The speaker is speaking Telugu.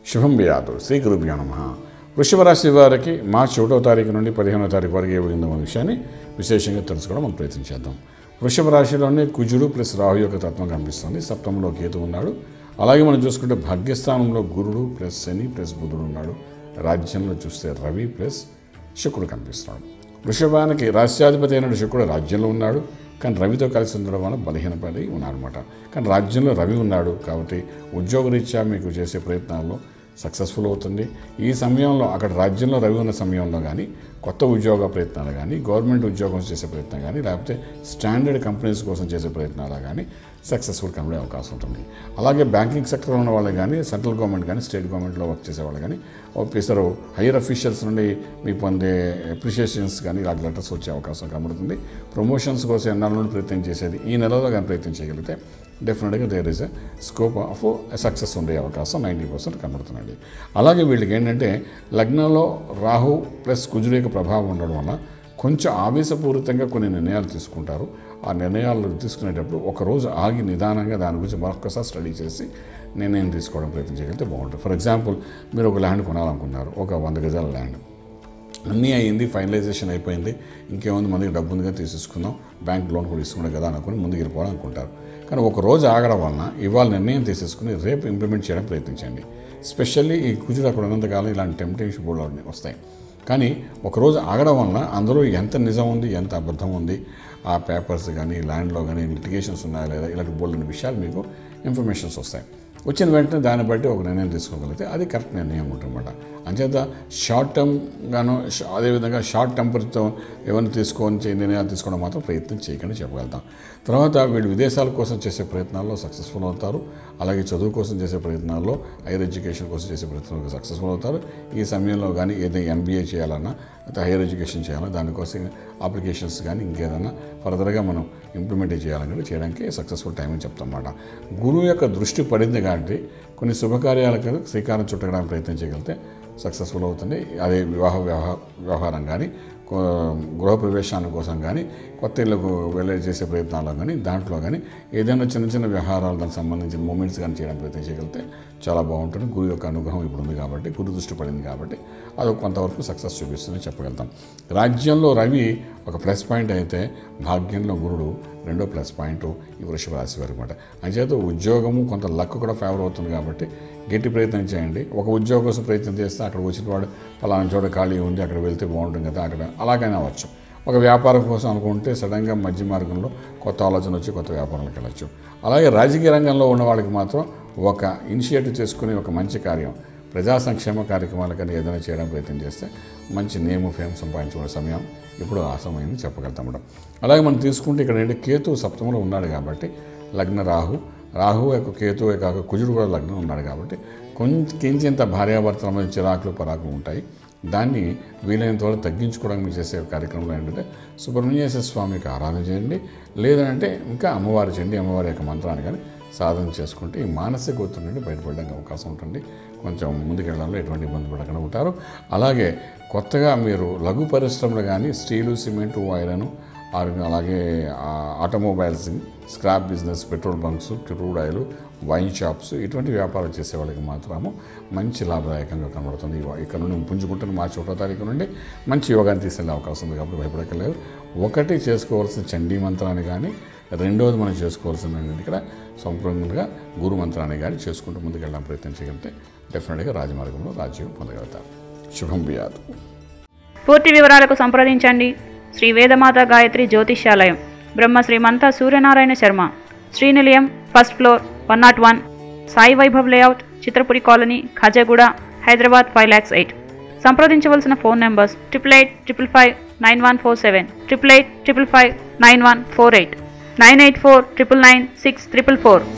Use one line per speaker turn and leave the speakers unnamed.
శుభం వ్యాధు శ్రీ గురుభ్యో నమ వృషభ రాశి వారికి మార్చి ఒకటో తారీఖు నుండి పదిహేనో తారీఖు వరకు ఏ విధంగా ఉన్న విషయాన్ని విశేషంగా తెలుసుకోవడం మనం ప్రయత్నం చేద్దాం వృషభ రాశిలోనే కుజుడు ప్లస్ రాహు యొక్క తత్వం కనిపిస్తుంది సప్తమంలో కేతు ఉన్నాడు అలాగే మనం చూసుకుంటే భాగ్యస్థానంలో గురుడు ప్లస్ శని ప్లస్ బుధుడు ఉన్నాడు రాజ్యంలో చూస్తే రవి ప్లస్ శుక్రుడు కనిపిస్తున్నాడు వృషభానికి రాష్ట్రాధిపతి అయిన శుక్రుడు రాజ్యంలో ఉన్నాడు కానీ రవితో కలిసి ఉండడం వల్ల బలహీనపడి ఉన్నాడనమాట కానీ రాజ్యంలో రవి ఉన్నాడు కాబట్టి ఉద్యోగరీత్యా మీకు చేసే ప్రయత్నాల్లో సక్సెస్ఫుల్ అవుతుంది ఈ సమయంలో అక్కడ రాజ్యంలో రవి ఉన్న సమయంలో కానీ కొత్త ఉద్యోగ ప్రయత్నాలు కానీ గవర్నమెంట్ ఉద్యోగం చేసే ప్రయత్నం కానీ లేకపోతే స్టాండర్డ్ కంపెనీస్ కోసం చేసే ప్రయత్నాలు కానీ సక్సెస్ఫుల్ కనబడే అవకాశం ఉంటుంది అలాగే బ్యాంకింగ్ సెక్టర్లో ఉన్న వాళ్ళు కానీ సెంట్రల్ గవర్నమెంట్ కానీ స్టేట్ గవర్నమెంట్లో వర్క్ చేసే వాళ్ళు కానీ ఆఫీసర్ హైయర్ అఫీషియల్స్ నుండి మీకు పొందే అప్రిషియేషన్స్ కానీ ఇలాంటి లెటర్స్ వచ్చే అవకాశం కనబడుతుంది ప్రమోషన్స్ కోసం ఎన్నాళ్ళ నుండి ప్రయత్నం చేసేది ఈ నెలలో కానీ ప్రయత్నం చేయగలిగితే డెఫినెట్గా there is a scope of success ఉండే అవకాశం నైంటీ పర్సెంట్ కనబడుతుందండి అలాగే వీళ్ళకి ఏంటంటే లగ్నంలో రాహు ప్లస్ కుజుడు యొక్క ప్రభావం ఉండడం వల్ల కొంచెం ఆవేశపూరితంగా కొన్ని నిర్ణయాలు తీసుకుంటారు ఆ నిర్ణయాలు తీసుకునేటప్పుడు ఒకరోజు ఆగి నిదానంగా దాని గురించి మరొకసారి స్టడీ చేసి నిర్ణయం తీసుకోవడం ప్రయత్నం చేయగలిగితే బాగుంటుంది ఫర్ ఎగ్జాంపుల్ మీరు ఒక ల్యాండ్ కొనాలనుకున్నారు ఒక వంద గజాల ల్యాండ్ అన్నీ అయింది ఫైనలైజేషన్ అయిపోయింది ఇంకేముంది మనకి డబ్బు ఉందిగా తీసేసుకుందాం బ్యాంక్ లోన్ కూడా ఇస్తున్నాడు కదా అనుకుని ముందుకు వెళ్ళిపోవాలి అనుకుంటారు కానీ ఒక రోజు ఆగడం వలన ఇవాళ నిర్ణయం తీసేసుకుని రేపు ఇంప్లిమెంట్ చేయడం ప్రయత్నించండి స్పెషల్లీ ఈ కుజుడు అక్కడ ఉన్నంతకాలం ఇలాంటి టెంప్టేషన్ బోర్డు వస్తాయి కానీ ఒకరోజు ఆగడం వలన అందులో ఎంత నిజం ఉంది ఎంత అబద్ధం ఉంది ఆ పేపర్స్ కానీ ల్యాండ్లో కానీ లిటిగేషన్స్ ఉన్నాయా లేదా ఇలాంటి బోల్డ్ విషయాలు మీకు ఇన్ఫర్మేషన్స్ వస్తాయి వచ్చిన వెంటనే దాన్ని బట్టి ఒక నిర్ణయం తీసుకోగలిగితే అది కరెక్ట్ నిర్ణయం ఉంటుందన్నమాట అంచేత షార్ట్ టర్మ్ గాను ష- అదేవిధంగా షార్ట్ టెంపర్తో ఏమైనా తీసుకొని చే- నిర్ణయాలు తీసుకోవడం మాత్రం ప్రయత్నం చేయకుండా చెప్పగలుగుతాం తర్వాత వీళ్ళు విదేశాల కోసం చేసే ప్రయత్నాల్లో సక్సెస్ఫుల్ అవుతారు అలాగే చదువు కోసం చేసే ప్రయత్నాల్లో హైయర్ ఎడ్యుకేషన్ కోసం చేసే ప్రయత్నాల్లో సక్సెస్ఫుల్ అవుతారు ఈ సమయంలో కానీ ఏదైనా ఎంబీఏ చేయాలన్నా లేకపోతే హైయర్ ఎడ్యుకేషన్ చేయాలన్నా దానికోసం అప్లికేషన్స్ కానీ ఇంకేదైనా ఫర్దర్గా మనం ఇంప్లిమెంట్ చేయాలని చేయడానికి సక్సెస్ఫుల్ టైం అని చెప్తాం అన్నమాట గురువు యొక్క దృష్టి పడింది కాబట్టి కొన్ని శుభకార్యాలకు శ్రీకారం చుట్టడానికి ప్రయత్నం చేయగలిగితే సక్సెస్ఫుల్ అవుతుంది అదే వివాహ వ్యవహార వ్యవహారం కానీ కో- గృహప్రవేశాల కోసం కానీ కొత్త ఇళ్ళకు వెళ్ళే చేసే ప్రయత్నాల్లో కానీ దాంట్లో కానీ ఏదైనా చిన్న చిన్న వ్యవహారాలు దానికి సంబంధించిన మూమెంట్స్ కానీ చేయడానికి ప్రయత్నం చేయగలిగితే చాలా బాగుంటుంది గురువు యొక్క అనుగ్రహం ఇప్పుడు ఉంది కాబట్టి గురు దృష్టి పడింది కాబట్టి అది కొంతవరకు సక్సెస్ చూపిస్తుందని చెప్పగలుగుతాం రాజ్యంలో రవి ఒక ప్లస్ పాయింట్ అయితే భాగ్యంలో గురుడు రెండో ప్లస్ పాయింట్ ఈ వృషభ రాశి వారికి అనమాట అంచేత ఉద్యోగము కొంత లక్ కూడా ఫేవర్ అవుతుంది కాబట్టి గట్టి ప్రయత్నం చేయండి ఒక ఉద్యోగం కోసం ప్రయత్నం చేస్తే అక్కడ వచ్చిన వాడు పలానా చోట ఖాళీ ఉంది అక్కడ వెళ్తే బాగుంటుంది కదా అక్కడ అలాగైనా అవ్వచ్చు ఒక వ్యాపారం కోసం అనుకుంటే సడన్గా మధ్య మార్గంలో కొత్త ఆలోచన వచ్చి కొత్త వ్యాపారాలకు వెళ్ళచ్చు అలాగే రాజకీయ రంగంలో ఉన్న వాళ్ళకి మాత్రం ఒక ఇనిషియేటివ్ చేసుకుని ఒక మంచి కార్యం ప్రజా సంక్షేమ కార్యక్రమాలు కానీ ఏదైనా చేయడానికి ప్రయత్నం చేస్తే మంచి నేము ఫేమ్ సంపాదించుకునే సమయం ఇప్పుడు ఆసమైంది చెప్పగలుగుతాం మేడం అలాగే మనం తీసుకుంటే ఇక్కడ ఏంటి కేతు సప్తమంలో ఉన్నాడు కాబట్టి లగ్న రాహు రాహు యొక్క కేతు కాక కుజుడు కూడా లగ్నం ఉన్నాడు కాబట్టి కొంచెం కించింత భార్యాభర్తల మధ్య చిరాకులు పరాకులు ఉంటాయి దాన్ని వీలైనంత వరకు తగ్గించుకోవడానికి మీరు చేసే కార్యక్రమంలో ఏంటంటే సుబ్రహ్మణ్యేశ్వర స్వామికి ఆరాధన చేయండి లేదంటే ఇంకా అమ్మవారి చేయండి అమ్మవారి యొక్క మంత్రాన్ని కానీ సాధన చేసుకుంటే ఈ మానసిక ఒత్తిడి నుండి బయటపడడానికి అవకాశం ఉంటుంది కొంచెం ముందుకెళ్ళడంలో ఎటువంటి ఇబ్బంది పడకుండా ఉంటారు అలాగే కొత్తగా మీరు లఘు పరిశ్రమలు కానీ స్టీలు సిమెంటు ఐరన్ ఆ- అలాగే ఆ, automobiles scrap business petrol bunks crude oil wine shops ఇటువంటి వ్యాపారం చేసే వాళ్ళకి మాత్రము మంచి లాభదాయకంగా కనబడుతుంది ఇవ- ఇక్కడ నుండి పుంజుకుంటున్న మార్చి ఒకటో తారీఖు నుండి మంచి యోగాన్ని తీసుకెళ్ళే అవకాశం ఉంది కాబట్టి భయపడక్కర్లేదు ఒకటి చేసుకోవాల్సిన చండీ మంత్రాన్ని కానీ రెండవది మనం చేసుకోవాల్సిన ఇక్కడ సంపూర్ణంగా గురు మంత్రాన్ని కానీ చేసుకుంటూ ముందుకెళ్ళడం ప్రయత్నం చేయగలిగితే డెఫినెట్గా రాజమార్గంలో రాజ్యం పొందగలుగుతారు శుభం బియాదు
పూర్తి వివరాలకు సంప్రదించండి Shri Vedamata Gayatri Jyotishyalayam Brahma Srimanta Suryanarayana Sharma Srinilayam first floor one naught one Sai Vaibhav layout Chitrapuri colony Khajaguda Hyderabad five lakhs eight సంప్రదించవలసిన phone numbers triple eight triple five nine one four seven triple eight triple five nine one four eight nine eight four triple nine six triple four